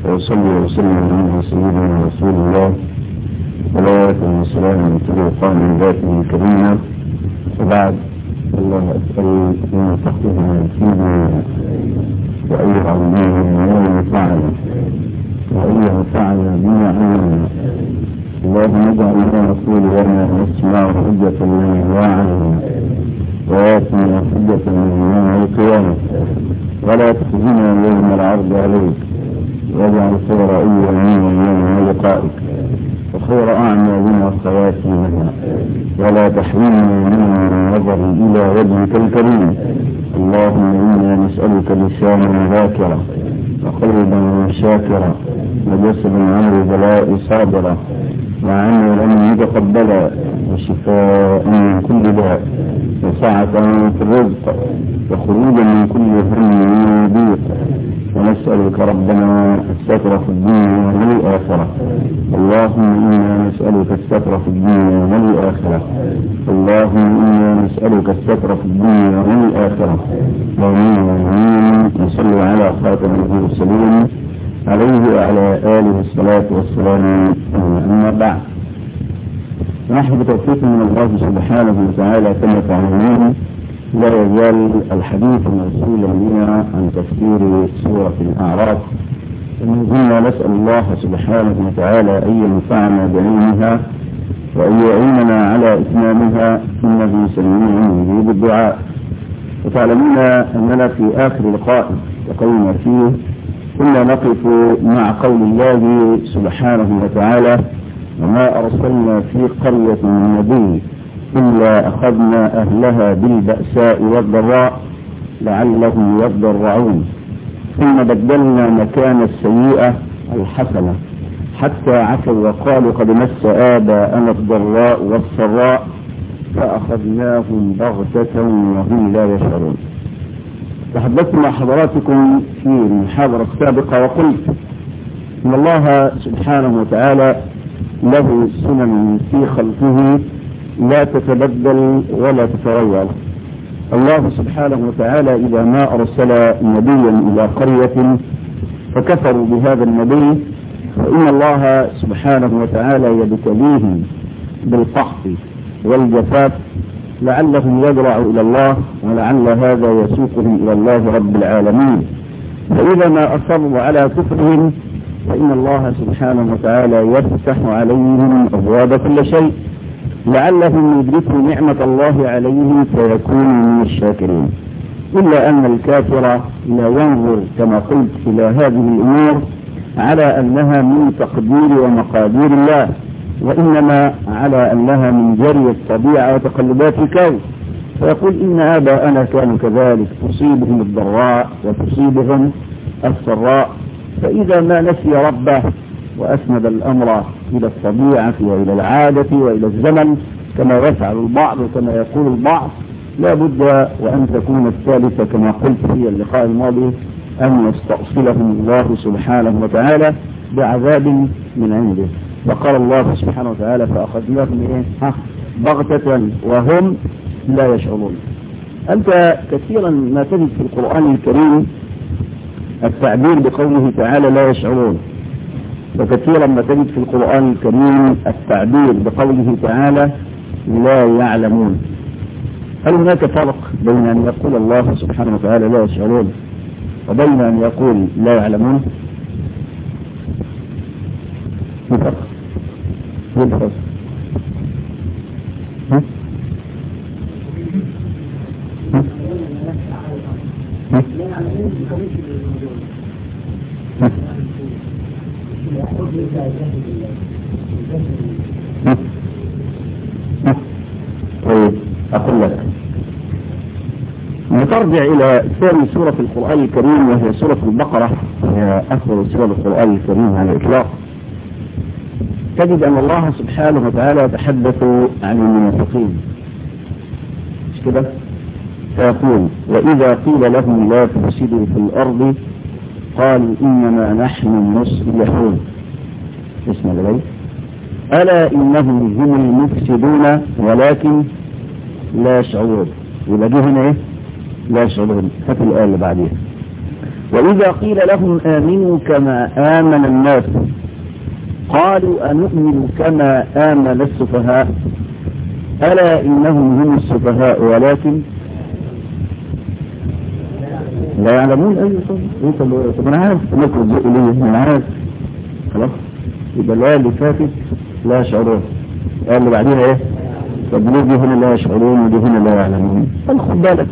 وصلي وسلم على سيدنا رسول الله صلوات وسلام تلقى من ذاته الكريمة وبعد الله أسأل أن تحفظنا فينا وأن يعلمنا وأن ينفعنا وأن ينفعنا بما علمنا اللهم اجعل ما نقول لنا نسمع حجة لنا وعلنا وآتنا حجة من يوم القيامة ولا تخزنا يوم العرض عليك واجعل خير أيامنا يوم لقائك وخير أعمالنا خواتيمها ولا تحرمنا من النظر إلى وجهك الكريم اللهم إنا نسألك لسانا ذاكرا وقلبا شاكرا وجسدا عن البلاء صابرا وعملا متقبلا وشفاء من كل داء وسعة في الرزق وخروجا من كل هم وضيق ونسألك ربنا الستر في الدنيا والآخرة اللهم إنا نسألك الستر في الدنيا والآخرة اللهم إنا نسألك الستر في الدنيا والآخرة آمين آمين وصلوا على خاتم المرسلين عليه وعلى آله الصلاة والسلام أما بعد نحن بتوفيق من الله سبحانه وتعالى كما تعلمون لا يزال الحديث موصولا بنا عن تفسير سورة الأعراف وما زلنا نسأل الله سبحانه وتعالى أن ينفعنا بعلمها وأن يعيننا على إتمامها إنه سميع يجيب الدعاء وتعلمون أننا في آخر لقاء التقينا فيه كنا نقف مع قول الله سبحانه وتعالى وما أرسلنا في قرية من نبي إلا أخذنا أهلها بالبأساء والضراء لعلهم يضرعون ثم بدلنا مكان السيئة الحسنة حتى عفوا وقالوا قد مس آباءنا الضراء والسراء فأخذناهم بغتة وهم لا يشعرون تحدثت مع حضراتكم في المحاضرة السابقة وقلت إن الله سبحانه وتعالى له سنن في خلقه لا تتبدل ولا تتغير الله سبحانه وتعالى إذا ما أرسل نبيا إلى قرية فكفروا بهذا النبي فإن الله سبحانه وتعالى يبتليهم بالقحط والجفاف لعلهم يدرعوا إلى الله ولعل هذا يسوقهم إلى الله رب العالمين فإذا ما أصروا على كفرهم فإن الله سبحانه وتعالى يفتح عليهم أبواب كل شيء لعلهم يدركوا نعمة الله عليهم فيكونوا من الشاكرين إلا أن الكافر لا ينظر كما قلت إلى هذه الأمور على أنها من تقدير ومقادير الله وإنما على أنها من جري الطبيعة وتقلبات الكون فيقول إن آباءنا كانوا كذلك تصيبهم الضراء وتصيبهم السراء فإذا ما نسي ربه وأسند الأمر إلى الطبيعة وإلى العادة وإلى الزمن كما يفعل البعض وكما يقول البعض لا بد وأن تكون الثالثة كما قلت في اللقاء الماضي أن يستأصلهم الله سبحانه وتعالى بعذاب من عنده وقال الله سبحانه وتعالى فأخذناهم إيه؟ ها بغتة وهم لا يشعرون أنت كثيرا ما تجد في القرآن الكريم التعبير بقوله تعالى لا يشعرون وكثيرا ما تجد في القرآن الكريم التعبير بقوله تعالى لا يعلمون هل هناك فرق بين أن يقول الله سبحانه وتعالى لا يشعرون وبين أن يقول لا يعلمون فرق الفرق ها؟ ها؟ ها؟ ها؟ طيب أقول لك نترجع إلى ثاني سورة في القرآن الكريم وهي سورة البقرة وهي أفضل سورة القرآن الكريم على الإطلاق تجد أن الله سبحانه وتعالى يتحدث عن المنافقين مش كده؟ فيقول وإذا قيل لهم لا تفسدوا في الأرض قالوا إنما نحن مصلحون اسمع لي ألا إنهم هم المفسدون ولكن لا يشعرون يبقى دي هنا إيه؟ لا يشعرون هات الآية اللي بعديها وإذا قيل لهم آمنوا كما آمن الناس قالوا أنؤمن كما آمن السفهاء ألا إنهم هم السفهاء ولكن لا يعلمون أي طب طب أنا عارف نكر الزق ليه أنا عارف خلاص يبقى لا اللي فاتت لا يشعرون قال اللي بعديها إيه طب ليه دي هنا لا يشعرون ودي هنا لا يعلمون قال خد بالك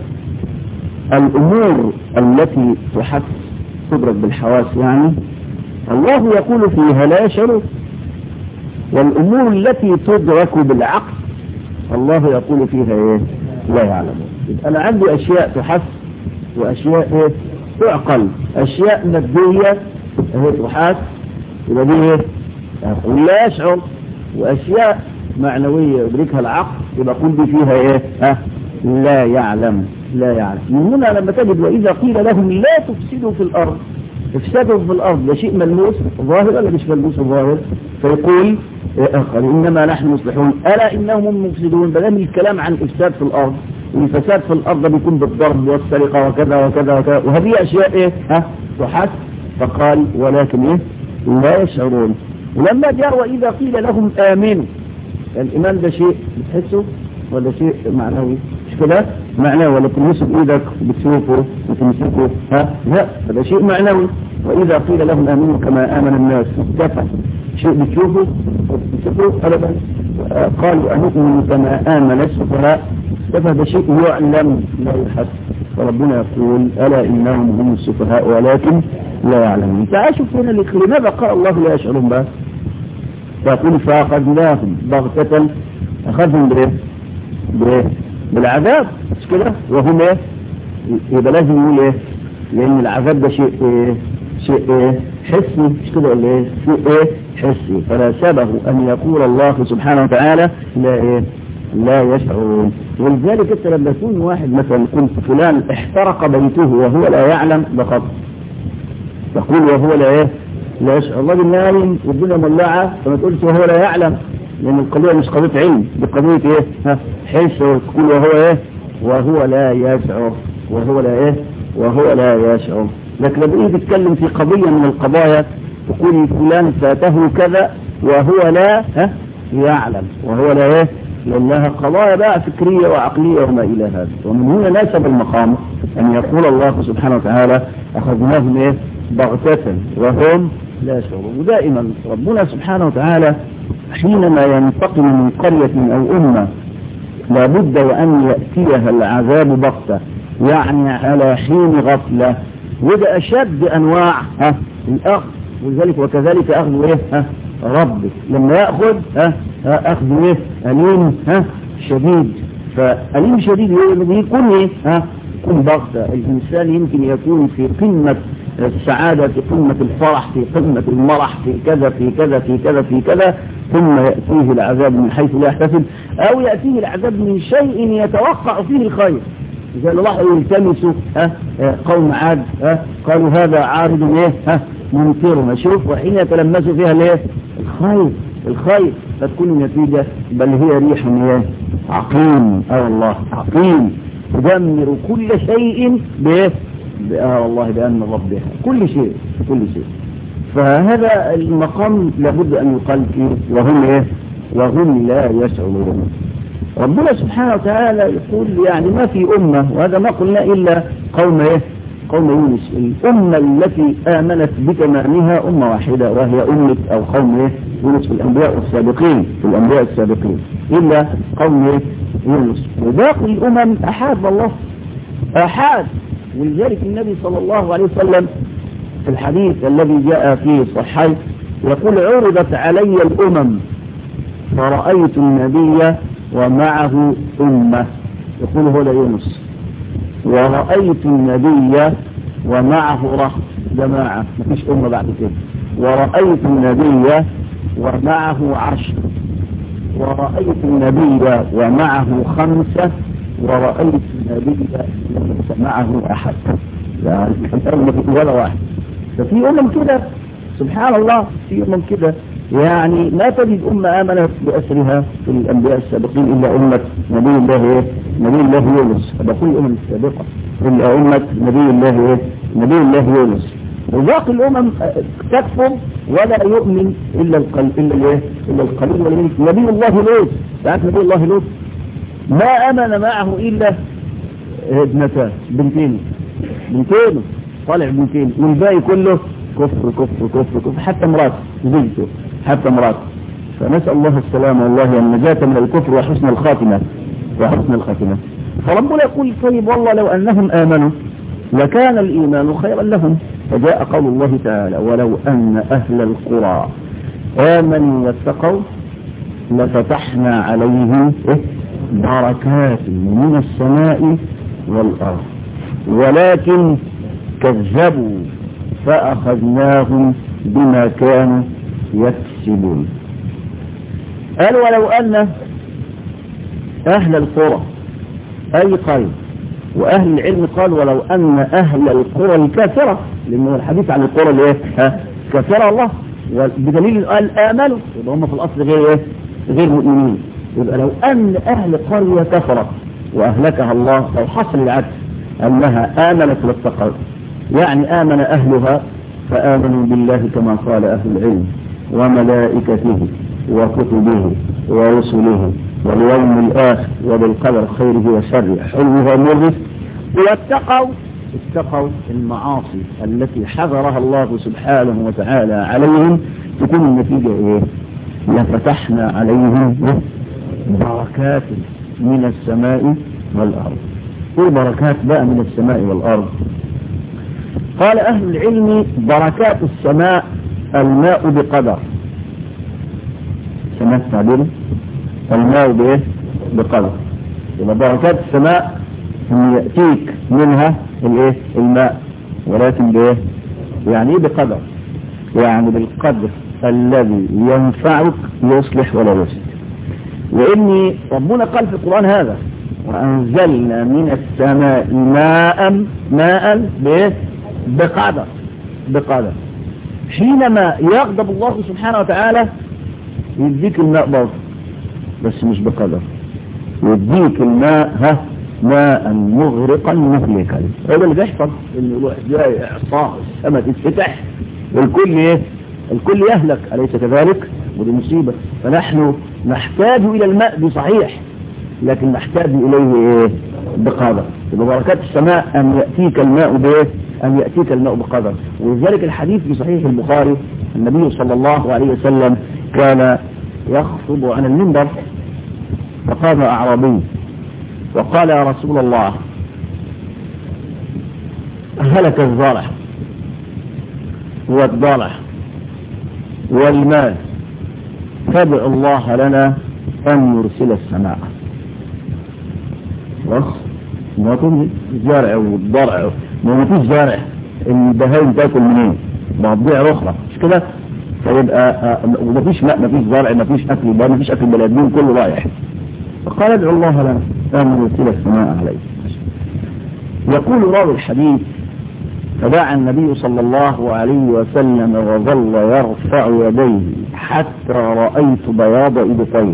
الأمور التي تحس تدرك بالحواس يعني الله يقول فيها لا يشعرون والأمور التي تدرك بالعقل الله يقول فيها ايه لا يعلمون يبقى انا عندي اشياء تحس واشياء ايه تعقل اشياء مادية اهي تحس يبقى دي ايه يقول لا يشعر واشياء معنوية يدركها العقل يبقى كل دي فيها ايه ها لا يعلم لا يعلم من هنا لما تجد واذا قيل لهم لا تفسدوا في الارض افسادهم في الارض ده شيء ملموس ظاهر ولا مش ملموس ظاهر فيقول قال إنما نحن مصلحون ألا إنهم هم مفسدون بلام الكلام عن إفساد في الأرض والفساد في الأرض بيكون بالضرب والسرقة وكذا وكذا وكذا وهذه أشياء إيه ها تحس فقال ولكن إيه لا يشعرون ولما جاء وإذا قيل لهم آمنوا الإيمان ده شيء بتحسه ولا شيء معنوي مش كده معنوي ولا تلمسه بإيدك بتشوفه وتمسكه ها لا هذا شيء معنوي وإذا قيل لهم آمنوا كما آمن الناس كفى شيء بتشوفه وتمسكه أبدا قالوا أنؤمن كما آمن السفهاء فهذا شيء يعلم لا يحس فربنا يقول ألا إنهم هم السفهاء ولكن لا يعلمون تعال شوف هنا لماذا قال الله لا يشعرون بس يقول فأخذناهم بغتة أخذهم بإيه؟ بإيه؟ بالعذاب مش كده وهم إيه؟ يبقى لازم يقول إيه؟ لأن العذاب ده شيء إيه؟ شيء إيه؟ حسي مش كده ولا إيه؟ شيء إيه؟ حسي فلا سبه أن يقول الله سبحانه وتعالى لا إيه؟ لا يشعرون ولذلك انت لما يكون واحد مثلا يكون فلان احترق بيته وهو لا يعلم ده خطأ تقول وهو لا ايه لا يشعر الراجل نايم والدنيا مولعه فما تقولش وهو لا يعلم لان القضيه مش قضيه علم دي قضيه ايه ها حس تقول وهو ايه وهو لا يشعر وهو لا ايه وهو لا يشعر لكن لما تيجي تتكلم في قضيه من القضايا تقول فلان فاته كذا وهو لا ها يعلم وهو لا ايه لأنها قضايا بقى فكرية وعقلية وما إلى هذا ومن هنا ناسب المقام أن يقول الله سبحانه وتعالى أخذناهم إيه بغتة وهم لا يشعرون ودائما ربنا سبحانه وتعالى حينما ينتقم من قرية أو أمة لابد وأن يأتيها العذاب بغتة يعني على حين غفلة وده أشد أنواع ها الأخذ ولذلك وكذلك أخذ إيه ها ربك لما يأخذ ها أخذ إيه أليم ها شديد فأليم شديد يكون إيه ها يكون بغتة الإنسان يمكن يكون في قمة السعادة في قمة الفرح في قمة المرح في كذا في كذا في كذا في كذا ثم يأتيه العذاب من حيث لا يحتسب أو يأتيه العذاب من شيء يتوقع فيه الخير زي الله يلتمسوا ها قوم عاد ها قالوا هذا عارض ايه ها ممطرنا شوف وحين يتلمسوا فيها الايه الخير الخير فتكون النتيجة بل هي ريح ايه عقيم اه الله عقيم تدمر كل شيء بايه اه والله بأمن ربها كل شيء كل شيء فهذا المقام لابد أن يقال فيه وهم ايه وهم لا يشعرون ربنا سبحانه وتعالى يقول يعني ما في أمة وهذا ما قلنا إلا قوم إيه قوم يونس الأمة التي آمنت بتمامها أمة واحدة وهي أمة أو قوم إيه يونس في الأنبياء السابقين في الأنبياء السابقين إلا قوم إيه يونس وباقي الأمم أحاد الله أحاد ولذلك النبي صلى الله عليه وسلم في الحديث الذي جاء فيه صحيح يقول عرضت علي الأمم فرأيت النبي ومعه أمة يقول هو يونس ورأيت النبي ومعه رهط جماعة مفيش أمة بعد كده ورأيت النبي ومعه عشر ورأيت النبي ومعه خمسة ورأيت النبي ليس معه أحد يعني أمة ولا واحد ففي أمم كده سبحان الله في أمم كده يعني ما تجد أمة آمنت بأسرها في الأنبياء السابقين إلا أمة نبي الله إيه؟ نبي الله يونس هذا كل الأمم السابقة إلا أمة نبي الله إيه؟ نبي الله يونس وباقي الامم تكفر ولا يؤمن الا القليل الا الايه الا القليل ولا نبي الله لوط تعرف نبي الله لوط ما امن معه الا ابنتان بنتين بنتين طالع بنتين والباقي كله كفر كفر كفر كفر حتى مراته زوجته حتى مراته فنسأل الله السلامة والله النجاة من الكفر وحسن الخاتمة وحسن الخاتمة فربنا يقول طيب والله لو أنهم آمنوا لكان الإيمان خيرا لهم فجاء قول الله تعالى ولو أن أهل القرى آمنوا واتقوا لفتحنا عليهم بركات من السماء والأرض ولكن كذبوا فأخذناهم بما كانوا يكسبون قال ولو أن أهل القرى أي قرية وأهل العلم قال ولو أن أهل القرى الكافرة لأنه الحديث عن القرى اللي ها كافرة الله بدليل قال آمنوا يبقى هم في الأصل غير إيه؟ غير مؤمنين يبقى لو أن أهل قرية كفرت وأهلكها الله أو حصل العكس أنها آمنت واتقت يعني آمن أهلها فآمنوا بالله كما قال أهل العلم وملائكته وكتبه ورسله واليوم الآخر وبالقدر خيره وشره حلوه ومره واتقوا اتقوا المعاصي التي حذرها الله سبحانه وتعالى عليهم تكون النتيجة ايه لفتحنا عليهم بركات من السماء والأرض ايه بركات بقى من السماء والأرض قال أهل العلم بركات السماء الماء بقدر سمعت تعبيره الماء بايه بقدر يبقى بركات السماء ان يأتيك منها الايه الماء ولكن بايه يعني ايه بقدر يعني بالقدر الذي ينفعك يصلح ولا يفسد واني ربنا قال في القرآن هذا وانزلنا من السماء ماء ماء بايه بقدر بقدر حينما يغضب الله سبحانه وتعالى يديك الماء برضه بس مش بقدر يديك الماء ها ماء مغرقا مهلكا هذا اللي بيحصل ان الواحد جاي اعصار السماء تتفتح والكل ايه الكل يهلك اليس كذلك ودي مصيبه فنحن نحتاج الى الماء بصحيح لكن نحتاج اليه ايه بقدر يبقى بركات السماء ان ياتيك الماء بايه ان ياتيك الماء بقدر ولذلك الحديث في صحيح البخاري النبي صلى الله عليه وسلم كان يخطب عن المنبر فقام أعرابي وقال يا رسول الله هلك الزرع والضرع والمال فادع الله لنا أن يرسل السماء خلاص ما تقول الزرع والضرع ما فيش زرع البهايم تاكل منين بتضيع اخرى مش كده فيبقى ومفيش ماء مفيش زرع مفيش اكل بقى مفيش اكل بني ادمين كله رايح فقال ادعو الله لنا ان يرسل السماء عليه يقول راوي الحديث فدعا النبي صلى الله عليه وسلم وظل يرفع يديه حتى رأيت بياض إبطيه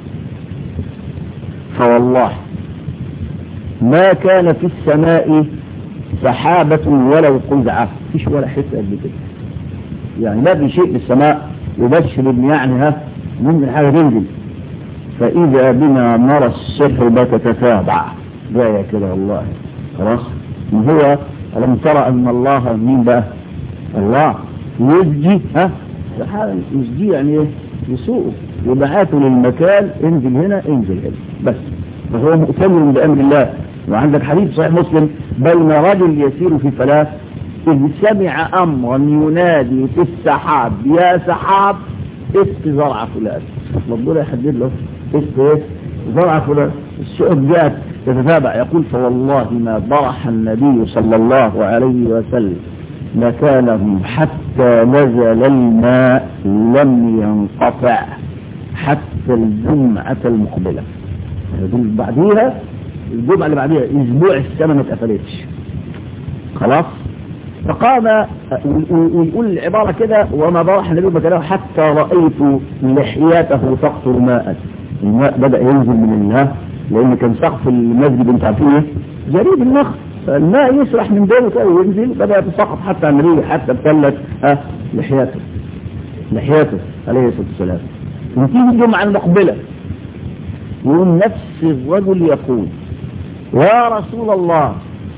فوالله ما كان في السماء سحابة ولو قزعة فيش ولا حس قد كده يعني ما في شيء في السماء يبشر ابن يعني ها ممكن حاجة تنزل فإذا بنا نرى السحب تتتابع جاية كده والله خلاص ما هو ألم ترى أن الله مين بقى الله يسجي ها سحابة يسجي يعني ايه يسوقه يبعاته للمكان انزل هنا انزل هنا بس فهو مؤتمر بأمر الله وعندك حديث صحيح مسلم بين رجل يسير في فلاة إذ سمع أمرا ينادي في السحاب يا سحاب اسق زرع فلان ربنا يحدد له اسق ايه زرع فلان الشعب جاءت تتتابع يقول فوالله ما برح النبي صلى الله عليه وسلم مكانه حتى نزل الماء لم ينقطع حتى الجمعة المقبلة بعديها الجمعة اللي بعديها اسبوع السنة ما اتقفلتش خلاص فقام ويقول العبارة كده وما برح النبي مكانه حتى رأيت لحياته تقطر ماء الماء بدأ ينزل من الله لأن كان سقف المسجد انت عارفين ايه جريد النخل فالماء يسرح من بينه كده وينزل بدأ يتساقط حتى عن ريح حتى ابتلت ها لحياته لحياته عليه الصلاة والسلام وتيجي الجمعة المقبلة يقوم نفس الرجل يقول يا رسول الله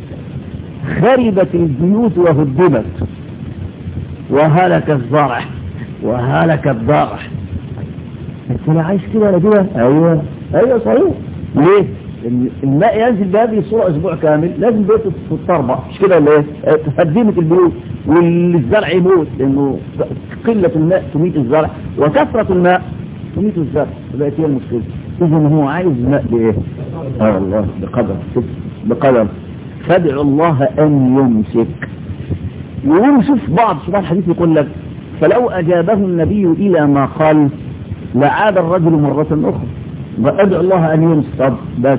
خربت البيوت وهدمت وهلك الزرع وهلك الضرع انت لا عايز كده ولا كده ايوه ايوه صحيح ليه الماء ينزل بهذه الصورة اسبوع كامل لازم بيته تتربع مش كده ولا ايه تهدمت البيوت والزرع يموت لانه قلة الماء تميت الزرع وكثرة الماء تميت الزرع فبقت هي المشكلة اذا هو عايز الماء بايه اه الله بقدر بقدر فادعوا الله ان يمسك يقول شوف بعض شباب الحديث يقول لك فلو اجابه النبي الى ما قال لعاد الرجل مرة اخرى وادعو الله ان يمسك طب بس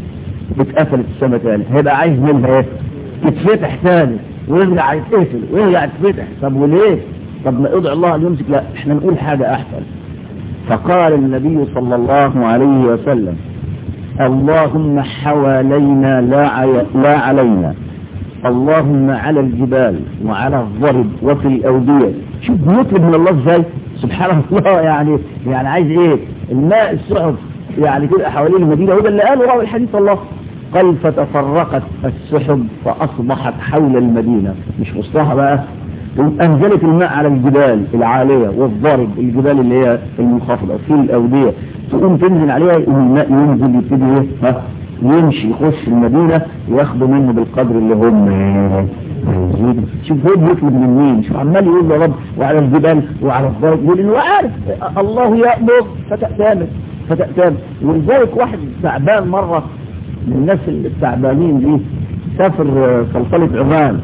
اتقفلت السماء تاني هيبقى عايز منها ايه تتفتح تاني ويرجع يتقفل ويرجع يتفتح طب وليه طب ما ادعو الله ان يمسك لا احنا نقول حاجة احسن فقال النبي صلى الله عليه وسلم اللهم حوالينا لا, عي... لا علينا اللهم على الجبال وعلى الضرب وفي الأودية شوف بيطلب من الله ازاي سبحان الله يعني يعني عايز ايه الماء السحب يعني كده حوالين المدينة هو ده اللي قاله راوي الحديث الله قال فتفرقت السحب فأصبحت حول المدينة مش وسطها بقى أنزلت الماء على الجبال العالية والضرب الجبال اللي هي المنخفضة في الأودية تقوم تنزل عليها الماء ينزل يبتدي ايه ها يمشي يخش المدينة وياخدوا منه بالقدر اللي هم عايزين شوف هو بيطلب من مين شوف عمال يقول يا رب وعلى الجبال وعلى الضرب يقول انه عارف الله يأمر فتأتامر فتأتامر ولذلك واحد تعبان مرة من الناس التعبانين دي سافر سلطنة عمان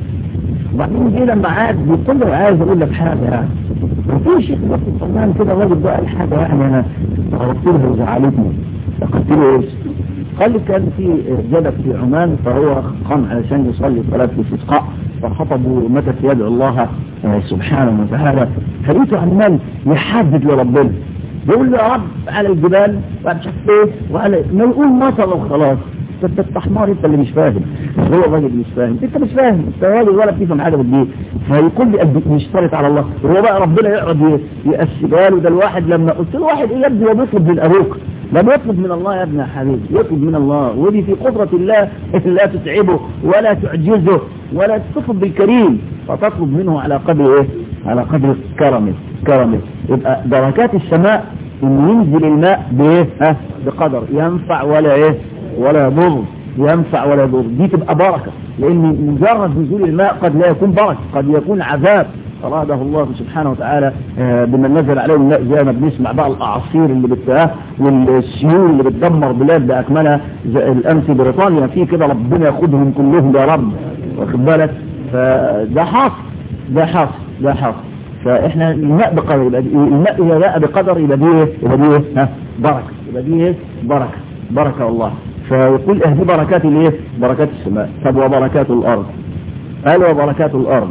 وبعدين جه لما عاد بيقول له عايز اقول لك حاجه يعني وفي شيخ بس سلمان كده الراجل ده قال حاجه يعني انا غلطت له وزعلتني قلت له ايش؟ قال لي كان في جبل في عمان فهو قام علشان يصلي صلاه الاستسقاء فخطبوا متى يدعو الله سبحانه وتعالى فلقيته عمال يحدد لربنا يقول له يا رب على الجبال وعلى مش عارف ايه وعلى ما يقول مطر وخلاص انت التحمار انت اللي مش فاهم هو الراجل مش فاهم انت مش فاهم انت راجل ولا بتفهم حاجه بالدين فيقول لي قد مشترط على الله هو بقى ربنا يقعد يقسمها له ده الواحد لما قلت له واحد ايه يا ابني هو بيطلب من ابوك لا بيطلب من الله يا ابن يا حبيبي يطلب من الله ودي في قدرة الله لا تتعبه ولا تعجزه ولا تطلب بالكريم فتطلب منه على قدر ايه على قدر كرمه كرمه يبقى بركات السماء ان ينزل الماء بايه ها بقدر ينفع ولا ايه ولا يضر ينفع ولا يضر دي تبقى بركة لان مجرد نزول الماء قد لا يكون بركة قد يكون عذاب أراده الله سبحانه وتعالى بما نزل عليه الماء زي ما بنسمع بقى الأعاصير اللي بتاه والسيول اللي بتدمر بلاد بأكملها زي الأمس بريطانيا في كده ربنا ياخدهم كلهم يا رب واخد بالك فده حاصل ده حاصل ده حاصل فاحنا الماء بقدر يبقى الماء إذا جاء بقدر يبقى دي ايه يبقى دي ايه ها بركة يبقى دي ايه بركة بركة الله فيقول اهدي بركات الايه بركات السماء طب وبركات الارض قال وبركات الارض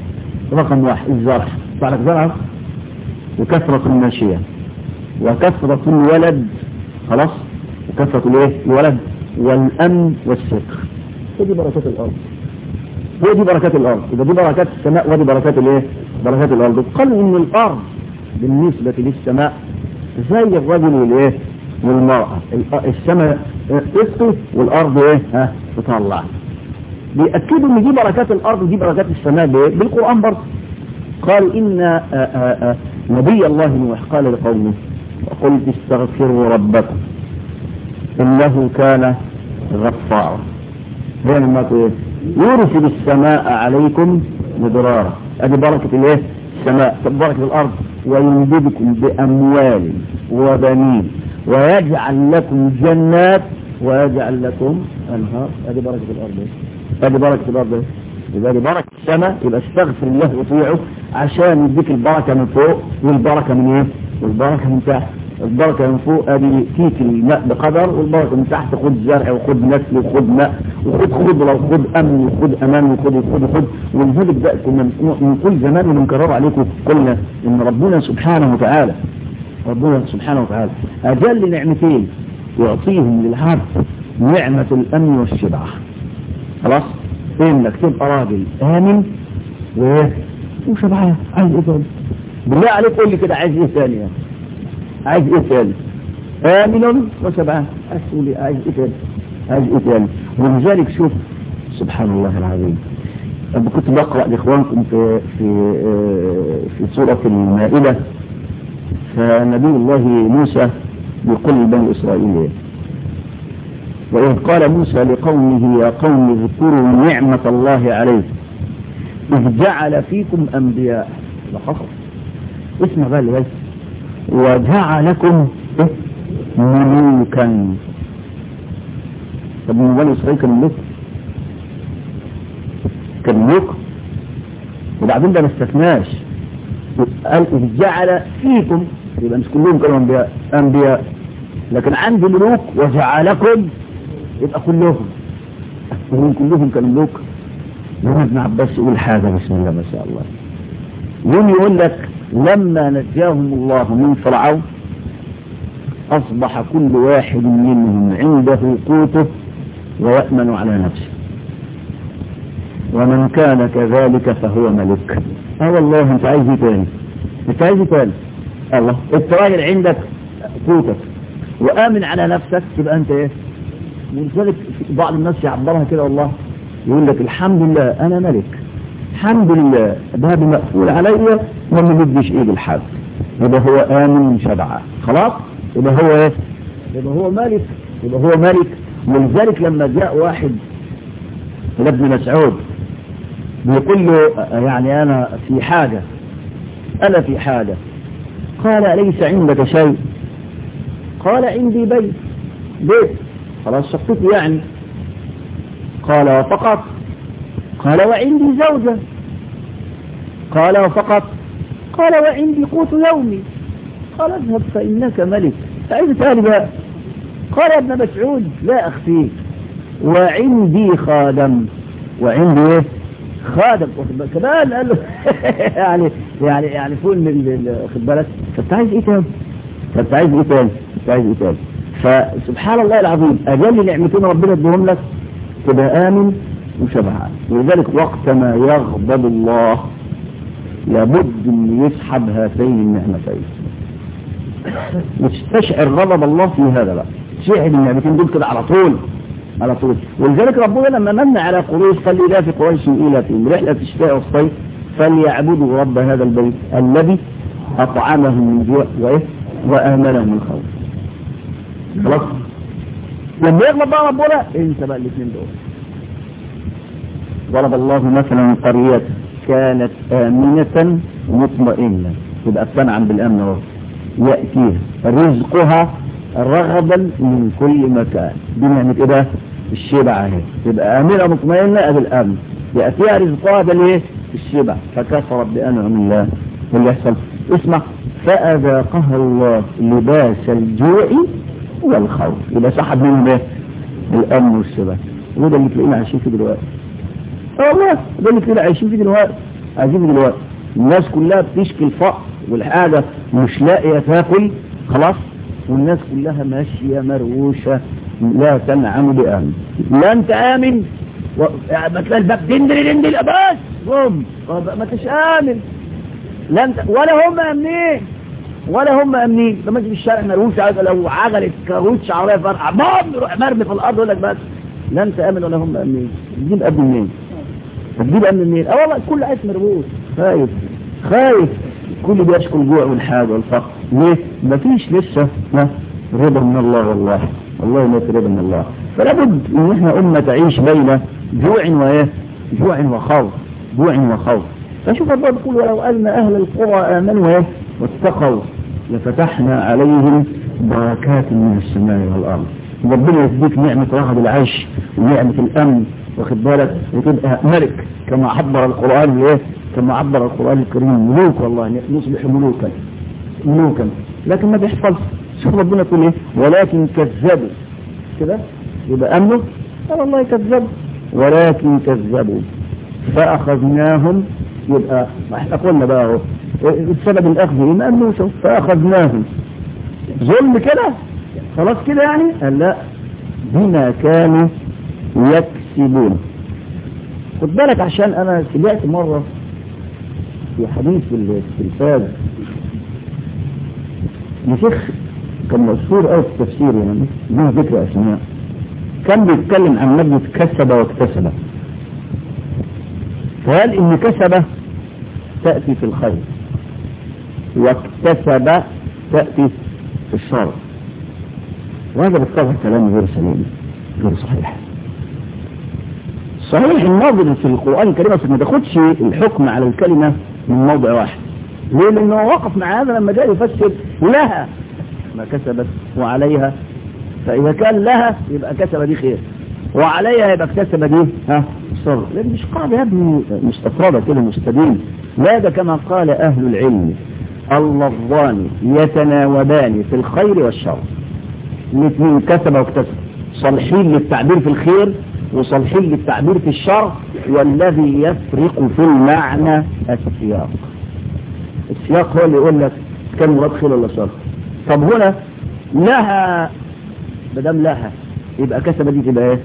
رقم واحد الزرع تعرف زرع وكثرة الماشية وكثرة الولد خلاص وكثرة الايه الولد والامن والستر ودي بركات الارض ودي بركات الارض يبقى دي بركات السماء ودي بركات الايه بركات الارض قالوا ان الارض بالنسبة للسماء زي الرجل والايه والمرأة السماء تسقي والارض ايه ها تطلع بيأكدوا ان دي بركات الارض ودي بركات السماء بايه بالقرآن برضه قال ان آآ آآ نبي الله نوح قال لقومه وقلت استغفروا ربكم انه كان غفارا هنا ما ايه يرسل السماء عليكم مدرارا ادي بركة الايه السماء طب بركة الارض ويمددكم باموال وبنين ويجعل لكم جنات ويجعل لكم انهار ادي بركة الارض ادي بركة الارض يبقى دي بركة السماء يبقى استغفر الله وطيعه عشان يديك البركة من فوق والبركة من ايه والبركة من تحت البركة من فوق ادي فيك الماء بقدر والبركة من تحت خد زرع وخد نسل وخد ماء وخد خضرة وخد امن وخد امان وخد وخد وخد ولذلك ده كنا من كل زمان ونكرر عليكم قلنا ان ربنا سبحانه وتعالى ربنا سبحانه وتعالى اجل نعمتين يعطيهم للعبد نعمة الامن والشبع خلاص انك تبقى راجل امن وايه وشبعان عايز ايه تاني بالله عليك قول لي كده عايز ايه تاني يعني عايز ايه تاني امن وشبعان عايز تقول لي عايز ايه تاني عايز ايه تاني ولذلك شوف سبحان الله العظيم لما كنت بقرا لاخوانكم في في في سوره المائده فنبي الله موسى يقول لبني اسرائيل وإذ قال موسى لقومه يا قوم اذكروا نعمة الله عليكم إذ جعل فيكم أنبياء لحصل اسمع بقى اللي وجعلكم ملوكا طب من بني إسرائيل كان ملوك كان ملوك وبعدين ده ما استثناش قال إذ جعل فيكم يبقى مش كلهم كانوا أنبياء أنبياء لكن عند ملوك وجعلكم يبقى كلهم وهم كلهم كانوا ملوك يوم ابن عباس يقول حاجة بسم الله ما شاء الله يوم يقول لك لما نجاهم الله من فرعون أصبح كل واحد منهم عنده قوته ويأمن على نفسه ومن كان كذلك فهو ملك اه والله انت عايز ايه تاني انت عايز ايه تاني الله انت راجل عندك قوتك وآمن على نفسك تبقى انت ايه ولذلك بعض الناس يعبرها كده والله يقول لك الحمد لله انا ملك الحمد لله باب مقفول عليا وما مديش ايد الحد يبقى هو امن شبعان خلاص يبقى هو ايه يبقى هو ملك يبقى هو ملك ولذلك لما جاء واحد الى ابن مسعود بيقول له يعني انا في حاجة انا في حاجة قال ليس عندك شيء قال عندي بيت بيت خلاص شقتي يعني قال وفقط قال وعندي زوجة قال وفقط قال وعندي قوت يومي قال اذهب فإنك ملك فعيد تالي بقى قال يا ابن مسعود لا أخفيك وعندي خادم وعندي ايه خادم كمان قال له يعني يعني يعني فوق خد بالك فانت عايز ايه تاني فانت عايز ايه تاني انت عايز ايه تاني فسبحان الله العظيم اجل نعمتين ربنا ادهم لك تبقى امن وشبعان ولذلك وقت ما يغضب الله لابد ان يسحب هاتين النعمتين وتستشعر غضب الله في هذا بقى تشعر النعمتين دول كده على طول على طول ولذلك ربنا لما من على قريش قال لي لا في قريش إلى في رحلة الشتاء والصيف فليعبدوا رب هذا البيت الذي أطعمهم من جوع وإيه وآمنهم من خوف خلاص لما يغلب بقى ربنا انسى بقى الاثنين دول ضرب الله مثلا قرية كانت آمنة مطمئنة تبقى بتنعم بالأمن اهو يأتيها رزقها رغبا من كل مكان دي نعمة ايه بقى الشبع اهي تبقى آمنة مطمئنة ادي الأمن يأتيها رزقها ده ليه الشبع فكفرت بأنعم الله واللي يحصل اسمع فأذاقها الله لباس الجوع والخوف يبقى سحب منهم ايه الامن والشباب وده اللي تلاقينا عايشين فيه دلوقتي اه والله ده اللي تلاقينا عايشين فيه دلوقتي عايشين فيه دلوقتي الناس كلها بتشكي الفقر والحاجه مش لاقيه تاكل خلاص والناس كلها ماشيه مروشه لا تنعم بامن لا انت امن و... يعني تلاقي الباب دندل دندل بس قوم ما تش امن لا انت ولا هم امنين ولا هم امنين لما تجي في الشارع ملوش عجله لو عجله كاروتش عربيه فرقع بام يروح مرمي في الارض يقول لك بس لا انت امن ولا هم امنين تجيب امن منين تجيب امن منين اه والله كل عايز مربوط خايف خايف كل بيشكو الجوع والحاجه والفقر ليه مفيش لسه ما رضا من الله والله والله ما رضا من الله فلا بد ان احنا امه تعيش بين جوع وايه جوع وخوف جوع وخوف فشوف الله بيقول ولو ان اهل القرى امنوا ايه واتقوا لفتحنا عليهم بركات من السماء والأرض ربنا يديك نعمة رغد العيش ونعمة الأمن واخد بالك وتبقى ملك كما عبر القرآن ايه كما عبر القرآن الكريم ملوك والله نصبح ملوكا ملوكا لكن ما بيحصلش شوف ربنا يقول ايه ولكن كذبوا كده يبقى أمنه قال الله كذبوا ولكن كذبوا فأخذناهم يبقى ما احنا قلنا بقى اهو السبب الاخذ ايه ما انه فاخذناهم ظلم كده خلاص كده يعني قال لا بما كانوا يكسبون خد بالك عشان انا سمعت مرة في حديث التلفاز لشيخ كان مشهور قوي في التفسير يعني له ذكر اسماء كان بيتكلم عن مادة كسب واكتسب فقال ان كسب تأتي في الخير واكتسب تأتي في الشر وهذا بالطبع كلام غير سليم غير صحيح صحيح الناظر في القرآن الكريم ما تاخدش الحكم على الكلمة من موضع واحد ليه لانه وقف مع هذا لما جاء يفسر لها ما كسبت وعليها فإذا كان لها يبقى كسب دي خير وعليها يبقى اكتسب دي ها شر لان مش قاعدة يا ابني مستفردة كده مستدين لا ده كما قال أهل العلم اللفظان يتناوبان في الخير والشر الاثنين كسب واكتسب صالحين للتعبير في الخير وصالحين للتعبير في الشر والذي يفرق في المعنى السياق السياق هو اللي يقول لك كان مراد خير ولا شر طب هنا لها مدام لها يبقى كسب دي تبقى ايه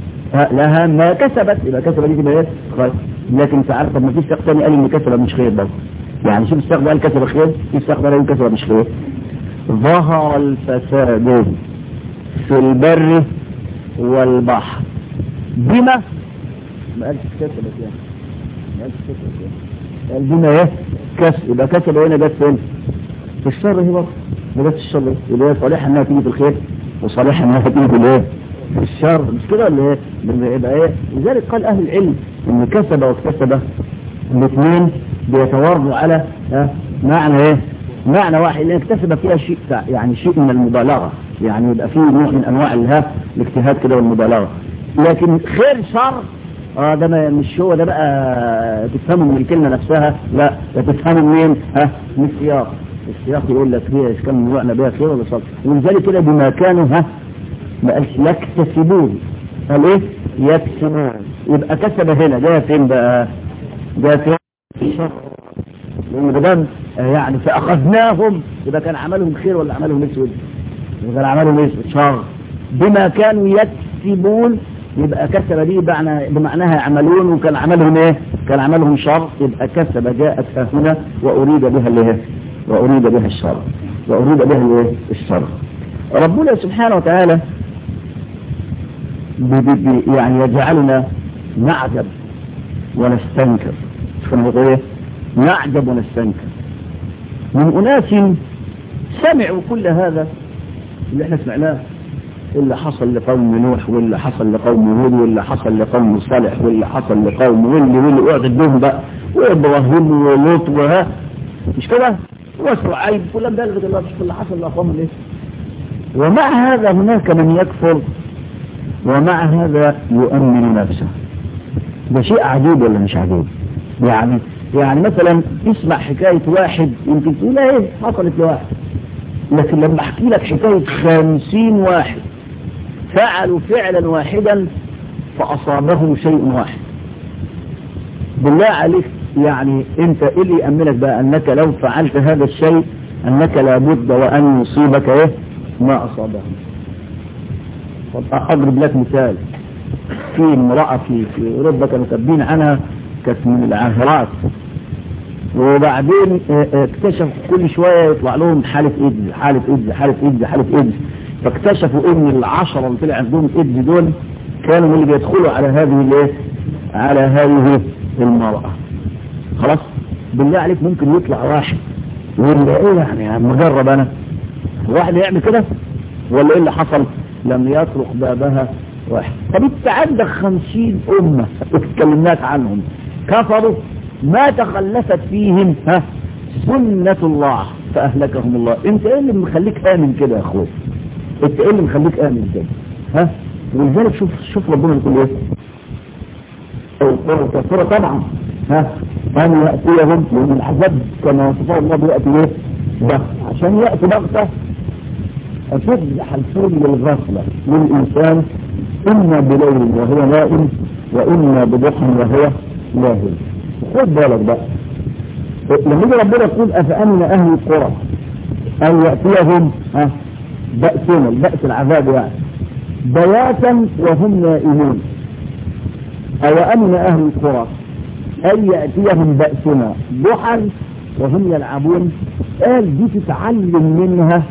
لها ما كسبت يبقى كسب دي تبقى ايه خير لكن تعرف طب ما في سياق ثاني قال ان كسب مش خير برضه يعني شوف السياق ده قال كسب خير في السياق ده قال كسب مش خير ظهر الفساد في البر والبحر بما ما قالش كسبت يعني ما قالش كسبت يعني قال بما ايه كسب يبقى كسب هنا جت فين في الشر هي برضه ما جاتش الشر اللي هي صالحه انها تيجي في الخير وصالحه انها تيجي في الايه في الشر مش كده ولا ايه يبقى ايه لذلك قال اهل العلم ان كسب واكتسب الاثنين بيتواردوا على معنى ايه معنى واحد لان اكتسب فيها شيء يعني شيء من المبالغه يعني يبقى فيه نوع من انواع الها الاجتهاد كده والمبالغه لكن خير شر اه ده مش هو ده بقى تفهمه من الكلمه نفسها لا ده تفهمه منين ها من السياق السياق يقول لك هي كم نوعنا بها خير ولا شر ولذلك كده بما كانوا ها ما قالش يكتسبون قال ايه يكسبون يبقى كسب هنا جاء فين بقى جاء فين الشر لان بدل يعني فاخذناهم يبقى كان عملهم خير ولا عملهم اسود يبقى كان عملهم اسود شر بما كانوا يكسبون يبقى كسب دي بمعنى بمعناها يعملون وكان عملهم ايه كان عملهم شر يبقى كسب جاءت هنا واريد بها الايه واريد بها الشر واريد بها الايه الشر ربنا سبحانه وتعالى يعني يجعلنا نعجب ونستنكر شنو بقول ايه نعجب ونستنكر من اناس سمعوا كل هذا اللي احنا سمعناه اللي حصل لقوم نوح واللي حصل لقوم هود واللي حصل لقوم صالح واللي حصل لقوم واللي واللي اقعد الدهم بقى وابراهيم ولوط وها مش كده وشعيب كل ده اللي مش كل حصل لقوم ايه ومع هذا هناك من يكفر ومع هذا يؤمن نفسه ده شيء عجيب ولا مش عجيب يعني يعني مثلا تسمع حكاية واحد يمكن تقول ايه حصلت لواحد لكن لما احكي لك حكاية خمسين واحد فعلوا فعلا واحدا فأصابهم شيء واحد بالله عليك يعني انت ايه اللي يأمنك بقى انك لو فعلت هذا الشيء انك لابد وان يصيبك ايه ما اصابهم طب اضرب لك مثال في امرأة في, في اوروبا كانوا كاتبين عنها كانت من العاهرات وبعدين اكتشف كل شوية يطلع لهم حالة ايدز حالة ايدز حالة ايدز حالة ايدز فاكتشفوا ان العشرة اللي طلع عندهم ايدز دول كانوا اللي بيدخلوا على هذه الايه على هذه المرأة خلاص بالله عليك ممكن يطلع واحد يقول لي ايه يعني مجرب انا واحد يعمل كده ولا ايه اللي حصل لم يطرق بابها واحد طب انت عندك خمسين امة اتكلمناك عنهم كفروا ما تخلفت فيهم ها سنة الله فأهلكهم الله انت ايه اللي مخليك آمن كده يا اخوي انت ايه اللي مخليك آمن كده ها ولذلك شوف شوف ربنا يقول ايه الكفرة طبعا ها أن يأتيهم لأن الحزب كما وصفه الله بيأتي ايه ده عشان يأتي بغتة تصبح الفول للغفلة للإنسان إما بليل وهو نائم وإما بضحى وهو لاهي خد بالك بقى لما يجي ربنا يقول أفأمن أهل القرى أن يأتيهم ها بأسنا بأس العذاب يعني بياتا وهم نائمون أو أمن أهل القرى أن يأتيهم بأسنا ضحى وهم يلعبون قال دي تتعلم منها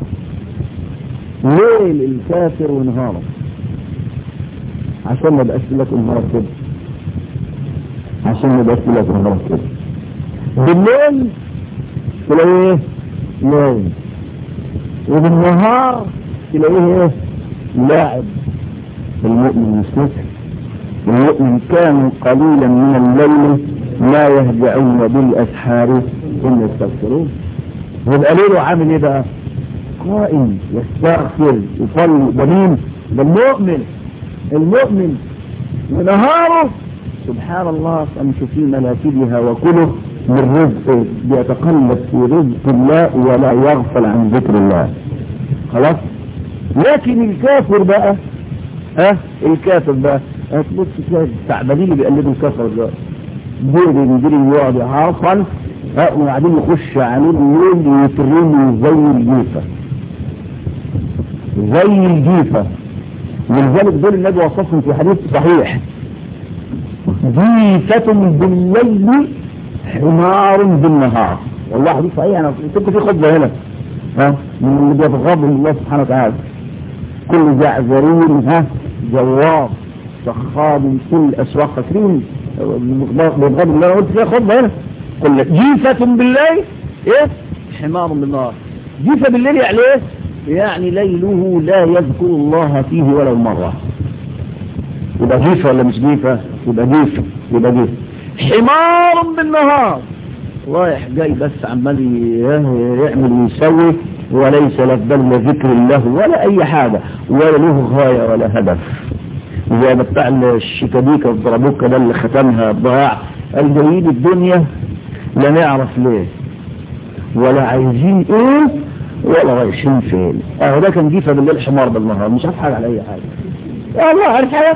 ليل الكافر ونهاره عشان ما بقاش لك النهار كده عشان ما بقاش لك النهار كده بالليل تلاقيه ايه؟ نايم وبالنهار تلاقيه ايه؟ لاعب المؤمن مستسلم المؤمن كانوا قليلا من الليل ما يهجعون بالاسحار هم يستغفرون يبقى ليله عامل ايه بقى؟ قائم يستغفر يصلي ده مين؟ ده المؤمن المؤمن ونهاره سبحان الله فامشوا في مناكبها وكله من رزق بيتقلب في رزق الله ولا يغفل عن ذكر الله خلاص لكن الكافر بقى ها الكافر بقى هتبص تلاقي التعبانين اللي بيقلدوا الكفر ده دير بيجري يقعد يعرفن ها وبعدين يخش عليه الليل ويترمي زي الجيفه زي الجيفه ولذلك دول النبي وصفهم في حديث صحيح جيفة بالليل حمار بالنهار والله حديث صحيح انا كنت في خطبه هنا ها من اللي بيتغاضى من الله سبحانه وتعالى كل زعزرين ها جواب صخاب كل اسواق فاكرين بيتغاضى من الله قلت فيها خطبه هنا كل جيفة بالليل ايه حمار بالنهار جيفة بالليل يعني ايه يعني ليله لا يذكر الله فيه ولو مرة يبقى جيفة ولا مش جيفة يبقى جيفة يبقى جيفة حمار بالنهار رايح جاي بس عمال يعمل ويسوي وليس له بل ذكر الله ولا اي حاجة ولا له غاية ولا هدف زي ما بتاع الشيكابيكا والضربوكا ده اللي ختمها ضاع الجايين الدنيا لا نعرف ليه ولا عايزين ايه ولا رايحين فين اهو ده كان جيفه بالليل حمار بالنهار مش عارف حاجه على اي حاجه يا الله عارف حاجه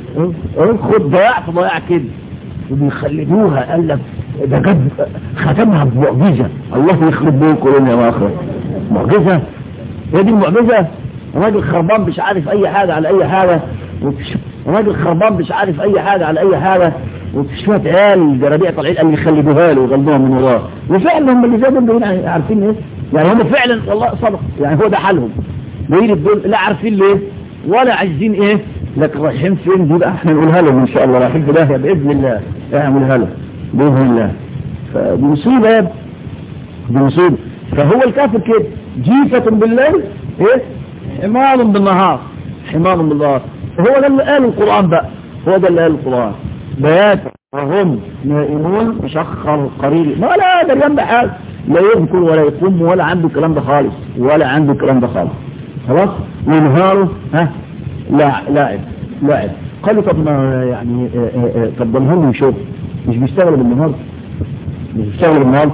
خد ضياع في ضياع كده وبيخلدوها قال لك ده جد ختمها بمعجزه الله يخرب بيكم يا اخر معجزه هي دي المعجزه راجل خربان مش عارف اي حاجه على اي حاجه راجل خربان مش عارف اي حاجه على اي حاجه وفي شويه عيال جرابيع طالعين قال يخلدوها له ويغلبوها من وراه وفعلا هم اللي زي دول عارفين ايه يعني هم فعلا والله صدق يعني هو ده حالهم بعيد الدول لا عارفين ليه ولا عايزين ايه لكن رايحين فين دي بقى احنا نقولها لهم ان شاء الله رايحين في داهيه باذن الله اعملها لهم باذن الله فدي مصيبه يا دي مصيبه فهو الكافر كده جيفة بالليل ايه حمار بالنهار حمار بالنهار هو ده اللي قال القرآن بقى هو ده اللي قال القرآن بيات وهم نائمون مشخر قريب ما لا ده جنب حاجه لا يذكر ولا يقوم ولا عنده الكلام ده خالص ولا عنده الكلام ده خالص خلاص ونهاره ها لا لاعب لاعب قالوا طب ما يعني طب ده النهار يشوف مش بيشتغلوا بالنهار مش بيشتغلوا بالنهار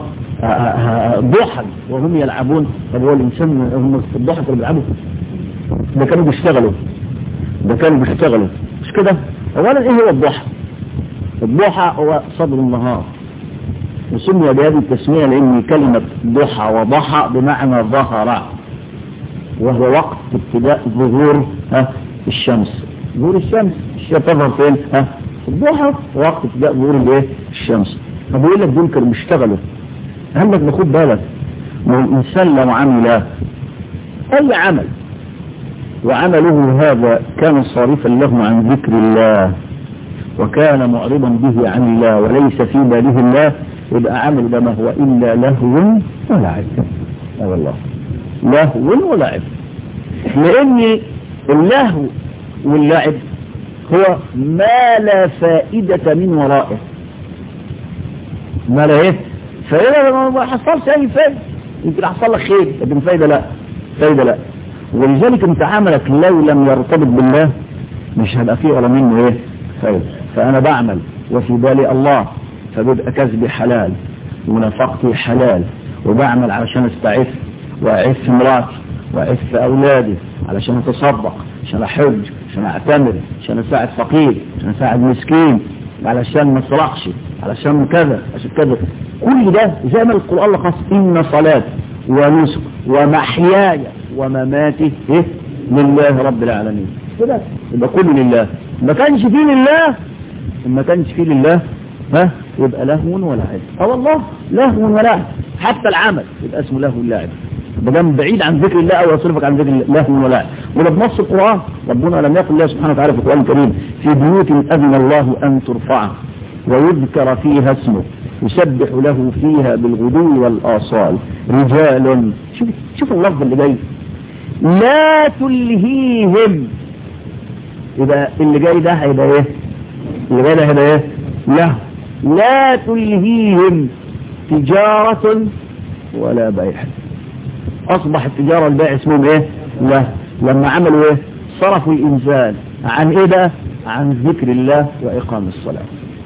ضحى وهم يلعبون طب هو الانسان هم في الضحى كانوا بيلعبوا ده كانوا بيشتغلوا ده كانوا بيشتغلوا مش كده اولا ايه هو الضحى الضحى هو صدر النهار وسمي بهذه التسمية لأن كلمة ضحى وضحى بمعنى ظهر وهو وقت ابتداء ظهور ها الشمس ظهور الشمس الشمس تظهر فين ها الضحى وقت ابتداء ظهور الايه الشمس فبيقول لك دول كانوا بيشتغلوا قال لك ناخد بالك ما هو الانسان لو عمل اي عمل وعمله هذا كان صارفا له عن ذكر الله وكان معرضا به عن الله وليس في باله الله يبقى عمل ده ما هو إلا لهو ولعب اه والله لهو ولعب لأن اللهو واللعب هو ما لا فائدة من ورائه ما لا ايه فإذا ما حصلش أي فائدة يمكن حصل لك خير لكن فايدة لا فايدة لا ولذلك انت عملك لو لم يرتبط بالله مش هيبقى فيه ولا منه ايه فايدة فأنا بعمل وفي بالي الله فبيبقى كسبي حلال ونفقتي حلال وبعمل علشان استعف واعف مراتي واعف اولادي علشان اتصدق عشان احج عشان اعتمر عشان اساعد فقير عشان اساعد مسكين علشان ما اسرقش علشان كذا عشان كذا كل ده زي ما القران لخص ان صلاتي ونسك ومحياي ومماتي إيه؟ لله رب العالمين كده يبقى كله لله ما كانش فيه لله ما كانش فيه لله ها يبقى لهو ولعب اه والله لهو ولعب حتى العمل يبقى اسمه لهو ولعب ما دام بعيد عن ذكر الله او يصرفك عن ذكر الله لهو ولعب ولا بنص القران ربنا لم يقل الله سبحانه وتعالى في القران الكريم في بيوت اذن الله ان ترفع ويذكر فيها اسمه يسبح له فيها بالغدو والآصال رجال شوف شوف اللفظ اللي جاي لا تلهيهم يبقى اللي جاي ده هيبقى ايه اللي جاي ده هيبقى ايه لا لا تلهيهم تجارة ولا بيع اصبح التجارة والبيع اسمهم ايه لا لما عملوا ايه صرفوا الانسان عن ايه بقى عن ذكر الله واقام الصلاه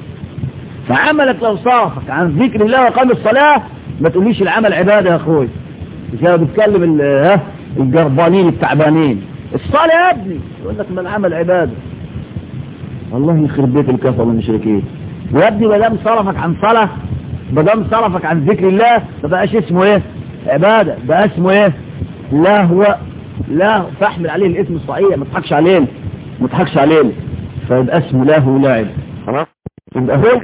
فعملك لو صرفك عن ذكر الله وقام الصلاة ما تقوليش العمل عبادة يا اخوي مش بتكلم ها الجربانين التعبانين الصلاة يا ابني يقول لك ما العمل عبادة والله يخرب بيت الكفر والمشركين يا ابني ما دام صرفك عن صلاة ما دام صرفك عن ذكر الله ما بقاش اسمه ايه عبادة بقى اسمه ايه لهو لا فاحمل عليه الاسم الصحيح ما تضحكش علينا ما تضحكش علينا فيبقى اسمه لهو لاعب خلاص يبقى هو